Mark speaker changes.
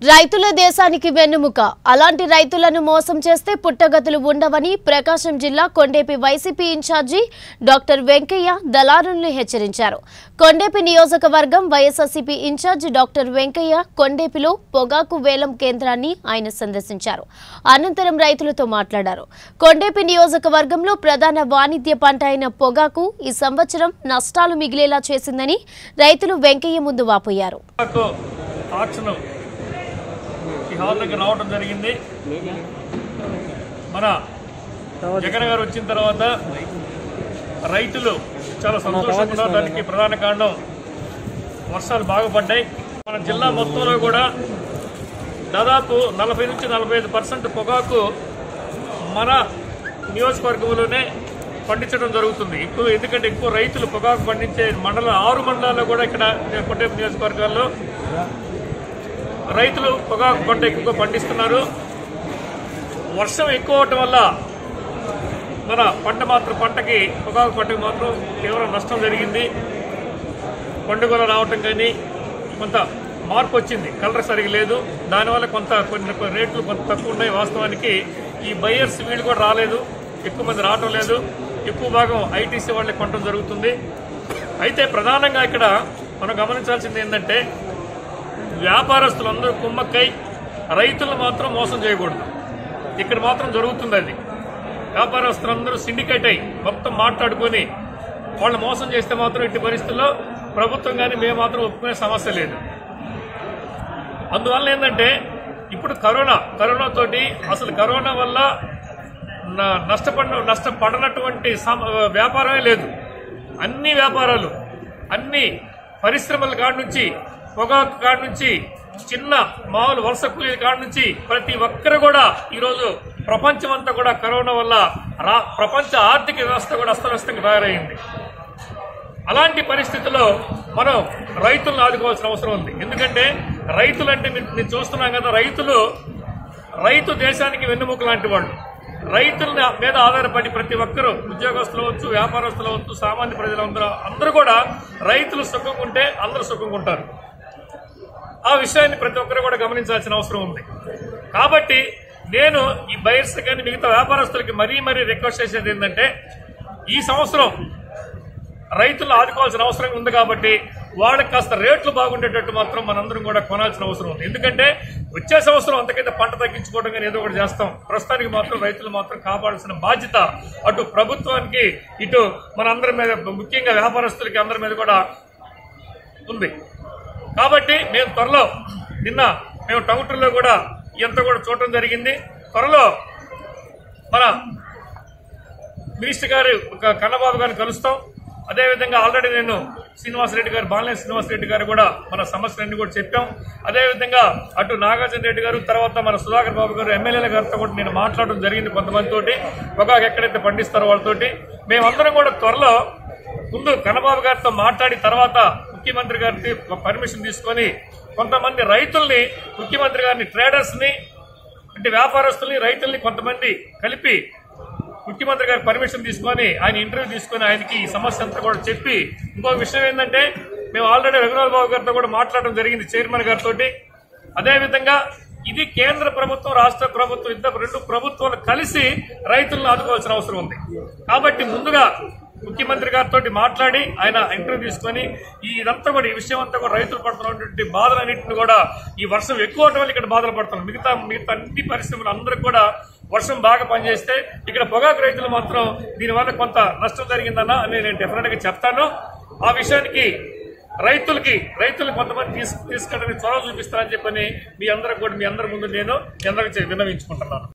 Speaker 1: రైతుల దేశానికి వెన్నుముక అలాంటి రైతులను మోసం చేస్తే పుట్టగతులు ఉండవని ప్రకాశం జిల్లా Kondepi YCP incharge doctor Venkaiah దళారులను హెచ్చరించారు కొండేపి నియోజకవర్గం వైఎస్ఆర్సీపీ ఇన్ఛార్జి డాక్టర్ వెంకయ్య కొండేపిలో పొగాకు వేలం కేంద్రాన్ని ఆయన సందర్శించారు అనంతరం రైతులతో మాట్లాడారు కొండేపి నియోజకవర్గంలో ప్రధాన వాణిజ్య పంట అయిన పొగాకు ఈ సంవత్సరం నష్టాలు మిగిలేలా చేసిందని రైతులు వెంకయ్య ముందు వాపోయారు
Speaker 2: నాకు ఆక్షన్ ఈ హాల్ దగ్గర రావడం జరిగింది మన జగన్ గారు వచ్చిన తర్వాత రైతులు చాలా సంతోషంగా ఉన్నారు దానికి ప్రధాన కారణం వర్షాలు బాగా పడ్డాయి మన జిల్లా మొత్తంలో కూడా దాదాపు నలభై నుంచి నలభై ఐదు పర్సెంట్ పొగాకు మన నియోజకవర్గంలోనే పండించడం జరుగుతుంది ఎక్కువ ఎందుకంటే ఎక్కువ రైతులు పొగాకు పండించే మండల ఆరు మండలాల్లో కూడా ఇక్కడ కొట్టే నియోజకవర్గాల్లో రైతులు పొగాకు పంట ఎక్కువగా పండిస్తున్నారు వర్షం ఎక్కువ అవటం వల్ల మన పంట మాత్రం పంటకి పొగాకు పంటకి మాత్రం తీవ్ర నష్టం జరిగింది పండుగలు రావటం కానీ కొంత మార్పు వచ్చింది కలర్ సరిగా లేదు దానివల్ల కొంత కొన్ని కొన్ని రేట్లు కొంత తక్కువ ఉన్నాయి వాస్తవానికి ఈ బయర్స్ వీళ్ళు కూడా రాలేదు ఎక్కువ మంది రావటం లేదు ఎక్కువ భాగం ఐటీసీ వాళ్ళకి కొనడం జరుగుతుంది అయితే ప్రధానంగా ఇక్కడ మనం గమనించాల్సింది ఏంటంటే వ్యాపారస్తులందరూ కుమ్మక్కై రైతులు మాత్రం మోసం చేయకూడదు ఇక్కడ మాత్రం జరుగుతుంది అది వ్యాపారస్తులందరూ సిండికేట్ అయి మొత్తం మాట్లాడుకొని వాళ్ళు మోసం చేస్తే మాత్రం ఇట్టి పరిస్థితుల్లో ప్రభుత్వం కానీ మేము మాత్రం ఒప్పుకునే సమస్య లేదు అందువల్ల ఏంటంటే ఇప్పుడు కరోనా కరోనా తోటి అసలు కరోనా వల్ల న- నష్టపడిన నష్టపడనటువంటి సమ- వ్యాపారమే లేదు అన్ని వ్యాపారాలు అన్ని పరిశ్రమల కాడ నుంచి పొగాకు కాడ నుంచి చిన్న మామూలు వలస కూలీల కాడ నుంచి ప్రతి ఒక్కరు కూడా ఈరోజు ప్రపంచం అంతా కూడా కరోనా వల్ల రా ప్రపంచ ఆర్థిక వ్యవస్థ కూడా అస్తవ్యస్తంగా తయారైంది అలాంటి పరిస్థితుల్లో మనం రైతులను ఆదుకోవాల్సిన అవసరం ఉంది ఎందుకంటే రైతులు అంటే మీరు మీరు చూస్తున్నాం కదా రైతులు రైతు దేశానికి వెన్నుముక లాంటి వాళ్ళు రైతుల మీద ఆధారపడి ప్రతి ఒక్కరూ ఉద్యోగస్తులు అవచ్చు వ్యాపారస్తులు అవచ్చు సామాన్య ప్రజలందరూ అందరూ కూడా రైతులు సుఖంగా ఉంటే అందరూ సుఖంగా ఉంటారు ఆ విషయాన్ని ప్రతి ఒక్కరు కూడా గమనించాల్సిన అవసరం ఉంది కాబట్టి నేను ఈ బయర్స్ కానీ మిగతా వ్యాపారస్తులకి మరీ మరీ రిక్వెస్ట్ చేసేది ఏంటంటే ఈ సంవత్సరం రైతులను ఆదుకోవాల్సిన అవసరం ఉంది కాబట్టి వాళ్ళకి కాస్త రేట్లు బాగుండేటట్టు మాత్రం మనందరం కూడా కొనాల్సిన అవసరం ఉంది ఎందుకంటే వచ్చే సంవత్సరం అంతకైతే పంట తగ్గించుకోవడం కానీ ఏదో ఒకటి చేస్తాం ప్రస్తుతానికి మాత్రం రైతులు మాత్రం కాపాడాల్సిన బాధ్యత అటు ప్రభుత్వానికి ఇటు మనందరి మీద ముఖ్యంగా వ్యాపారస్తులకి అందరి మీద కూడా ఉంది కాబట్టి మేము త్వరలో నిన్న మేము టౌటర్లో కూడా ఎంత కూడా చూడటం జరిగింది త్వరలో మన మినిస్టర్ గారు ఒక కన్నబాబు గారిని కలుస్తాం అదేవిధంగా ఆల్రెడీ నేను శ్రీనివాసరెడ్డి గారు బాలినేని శ్రీనివాసరెడ్డి గారు కూడా మన సమస్యలన్నీ కూడా చెప్పాం అదేవిధంగా అటు నాగార్జున రెడ్డి గారు తర్వాత మన సుధాకర్ బాబు గారు ఎమ్మెల్యేల గారితో కూడా నేను మాట్లాడడం జరిగింది కొంతమంది తోటి పొగాకు ఎక్కడైతే పండిస్తారో వాళ్ళతోటి మేమందరం కూడా త్వరలో ముందు కన్నబాబు గారితో మాట్లాడి తర్వాత ముఖ్యమంత్రి గారికి పర్మిషన్ తీసుకొని కొంతమంది రైతుల్ని ముఖ్యమంత్రి గారిని ట్రేడర్స్ ని అంటే వ్యాపారస్తుల్ని రైతుల్ని కొంతమంది కలిపి ముఖ్యమంత్రి గారి పర్మిషన్ తీసుకొని ఆయన ఇంటర్వ్యూ తీసుకొని ఆయనకి ఈ సమస్య అంతా కూడా చెప్పి ఇంకొక విషయం ఏంటంటే మేము ఆల్రెడీ రఘునాథ్ బాబు గారితో కూడా మాట్లాడడం జరిగింది చైర్మన్ గారితో అదేవిధంగా ఇది కేంద్ర ప్రభుత్వం రాష్ట్ర ప్రభుత్వం ఇద్దరు రెండు ప్రభుత్వాలు కలిసి రైతులను ఆదుకోవాల్సిన అవసరం ఉంది కాబట్టి ముందుగా ముఖ్యమంత్రి గారితో మాట్లాడి ఆయన ఇంటర్వ్యూ తీసుకొని ఈ ఇదంతా కూడా ఈ విషయం అంతా కూడా రైతులు పడుతున్నటువంటి బాధలన్నింటిని కూడా ఈ వర్షం ఎక్కువ అవటం వల్ల ఇక్కడ బాధలు పడుతున్నారు మిగతా మిగతా అన్ని పరిశ్రమలు అందరికి కూడా వర్షం బాగా పనిచేస్తే ఇక్కడ పొగాకు రైతులు మాత్రం దీనివల్ల కొంత నష్టం జరిగిందన్న అని నేను డెఫినెట్ గా చెప్తాను ఆ విషయానికి రైతులకి రైతులు కొంతమంది తీసు తీసుకెళ్ళడానికి చొరవ చూపిస్తారని చెప్పని మీ అందరికి కూడా మీ అందరి ముందు నేను మీ అందరికి విన్నవించుకుంటున్నాను